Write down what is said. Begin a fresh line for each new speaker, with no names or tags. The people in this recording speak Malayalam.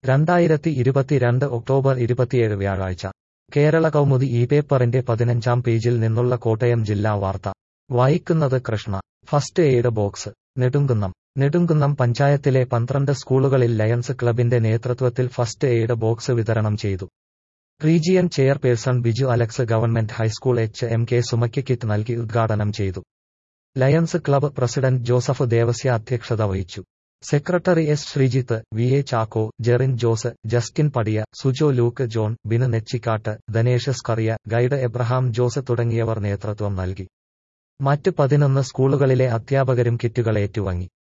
രണ്ടായിരത്തി ഇരുപത്തിരണ്ട് ഒക്ടോബർ ഇരുപത്തിയേഴ് വ്യാഴാഴ്ച കേരള കൗമുദി ഈ പേപ്പറിന്റെ പതിനഞ്ചാം പേജിൽ നിന്നുള്ള കോട്ടയം ജില്ലാ വാർത്ത വായിക്കുന്നത് Krishna first aid box Nedumkunnam Nedumkunnam പഞ്ചായത്തിലെ പന്ത്രണ്ട് സ്കൂളുകളിൽ ലയൺസ് ക്ലബിന്റെ നേതൃത്വത്തിൽ ഫസ്റ്റ് എയ്ഡ് ബോക്സ് വിതരണം ചെയ്തു region chairperson Biju Alex government high school H M K സുമയ്ക്ക് കിറ്റ് നൽകി ഉദ്ഘാടനം ചെയ്തു Lions club president Joseph Devasya അധ്യക്ഷത വഹിച്ചു secretary S Sreejith V A Chacko Jerin Jose Justin Padiya Sujo Luke John Binu Nechikkattu Dhanesh Skaria guide Abraham Jose തുടങ്ങിയവർ നേതൃത്വം നൽകി മറ്റ് പതിനൊന്ന് സ്കൂളുകളിലെ അധ്യാപകരും കിറ്റുകൾ ഏറ്റുവാങ്ങി